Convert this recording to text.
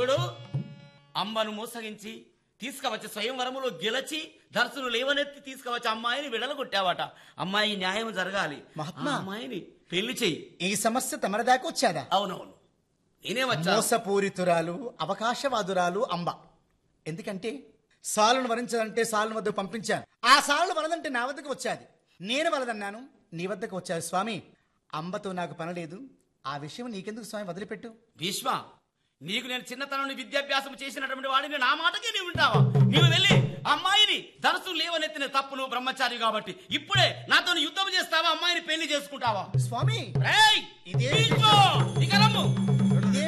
చూడు అమ్మను మోసగించి తీసుకువచ్చి స్వయంవరములో గెలచి దర్శను లేవనెత్తి తీసుకువచ్చి అమ్మాయిని విడలగొట్టావట అమ్మాయి న్యాయం జరగాలి మహాత్మా. ఆ అమ్మాయిని పెళ్లి చెయ్యి ఈ సమస్య తమరి దాకా వచ్చాదా అవునవును నేనే వచ్చా మోసపూరితురాలు అవకాశవాదురాలు అంబ ఎందుకంటే సాలును వరించదంటే సాలును వద్దకు పంపించాను ఆ సాలును వలదంటే నా వద్దకు వచ్చాది నేను వలదన్నాను నీ వద్దకు వచ్చాది స్వామి అంబతో నాకు పనలేదు ఆ విషయం నీకెందుకు స్వామి వదిలిపెట్టు భీష్మ నీకు నేను చిన్నతనం నుండి విద్యాభ్యాసం చేసినటువంటి వాడిని నా మాటకే నీవు వింటావా నీవు వెళ్ళి అమ్మాయిని ధనసు లేవనెత్తిన తప్పు నువ్వు బ్రహ్మచారి కాబట్టి ఇప్పుడే నాతో యుద్ధం చేస్తావా అమ్మాయిని పెళ్లి చేసుకుంటావా స్వామి రేయ్! ఇదే- భీష్మ! ఇక రమ్ము